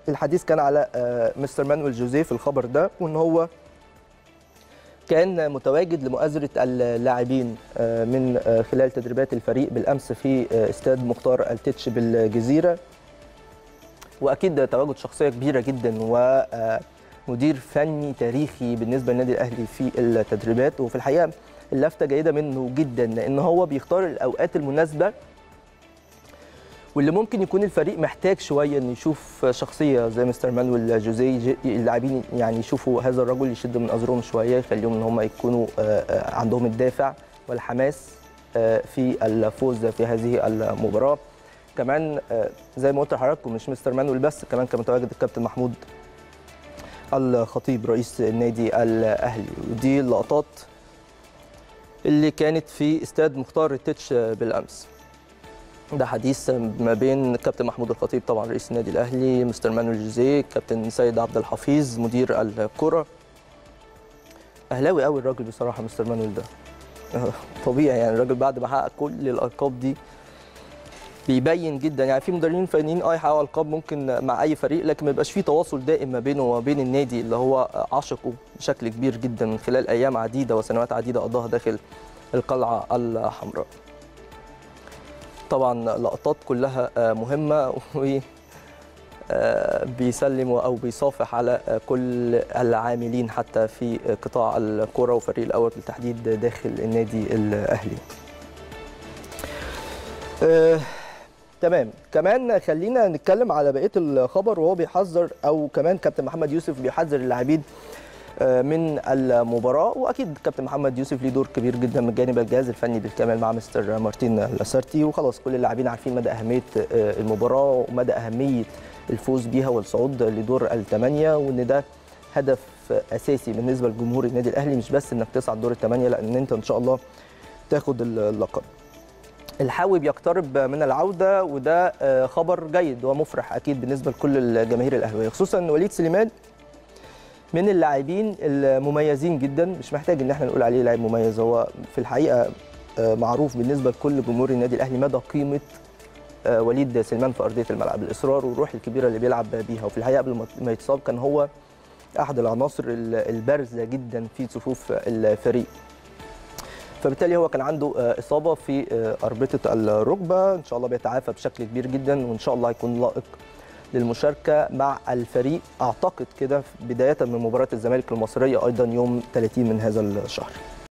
الحديث كان على آه، مستر مانويل جوزيه في الخبر ده وان هو كان متواجد لمؤازره اللاعبين آه، من آه، خلال تدريبات الفريق بالامس في آه، استاد مختار التتش بالجزيره واكيد تواجد شخصيه كبيره جدا ومدير فني تاريخي بالنسبه للنادي الاهلي في التدريبات وفي الحقيقه اللفته جيده منه جدا لان هو بيختار الاوقات المناسبه واللي ممكن يكون الفريق محتاج شويه انه يشوف شخصيه زي مستر مانويل جوزيه ج- اللاعبين يعني يشوفوا هذا الرجل يشد من ازرهم شويه يخليهم ان هم يكونوا آه، آه، عندهم الدافع والحماس آه، في الفوز في هذه المباراه كمان آه، زي ما قلت لحضراتكم مش مستر مانويل بس كمان كان متواجد الكابتن محمود الخطيب رئيس النادي الاهلي ودي اللقطات اللي كانت في استاد مختار التتش بالامس ده حديث ما بين كابتن محمود الخطيب طبعا رئيس النادي الاهلي مستر مانويل جوزيه كابتن سيد عبد الحفيظ مدير الكره اهلاوي قوي الراجل بصراحه مستر مانويل ده طبيعي يعني الراجل بعد ما حقق كل الالقاب دي بيبين جدا يعني في مدربين فنيين اه يحققوا القاب ممكن مع اي فريق لكن ما يبقاش في تواصل دائم ما بينه وما بين النادي اللي هو عشقه بشكل كبير جدا من خلال ايام عديده وسنوات عديده قضاها داخل القلعه الحمراء. طبعا لقطات كلها آه، مهمه و آه، بيسلم او بيصافح على آه، كل العاملين حتى في آه، قطاع الكره وفريق الاول بالتحديد داخل النادي الاهلي. آه، تمام كمان خلينا نتكلم على بقيه الخبر وهو بيحذر او كمان كابتن محمد يوسف بيحذر اللاعبين آه، من المباراه واكيد كابتن محمد يوسف ليه دور كبير جدا من جانب الجهاز الفني بالكامل مع مستر مارتين لاسارتي وخلاص كل اللاعبين عارفين مدى اهميه آه، المباراه ومدى اهميه الفوز بيها والصعود لدور الثمانيه وان ده هدف اساسي بالنسبه لجمهور النادي الاهلي مش بس انك تصعد دور الثمانيه لا ان انت ان شاء الله تاخد اللقب الحاوي بيقترب من العوده وده آه، خبر جيد ومفرح اكيد بالنسبه لكل الجماهير الاهلاويه خصوصا إن وليد سليمان من اللاعبين المميزين جدا مش محتاج ان احنا نقول عليه لاعب مميز هو في الحقيقه آه، معروف بالنسبه لكل جمهور النادي الاهلي مدى قيمه آه، وليد سليمان في ارضيه الملعب الاصرار والروح الكبيره اللي بيلعب بيها وفي الحقيقه قبل ما- ما يتصاب كان هو احد العناصر ال- البارزه جدا في صفوف الفريق فبالتالي هو كان عنده آه، اصابه في آه، اربطه الركبه ان شاء الله بيتعافى بشكل كبير جدا وان شاء الله هيكون لائق للمشاركه مع الفريق اعتقد كده بدايه من مباراه الزمالك المصريه ايضا يوم 30 من هذا الشهر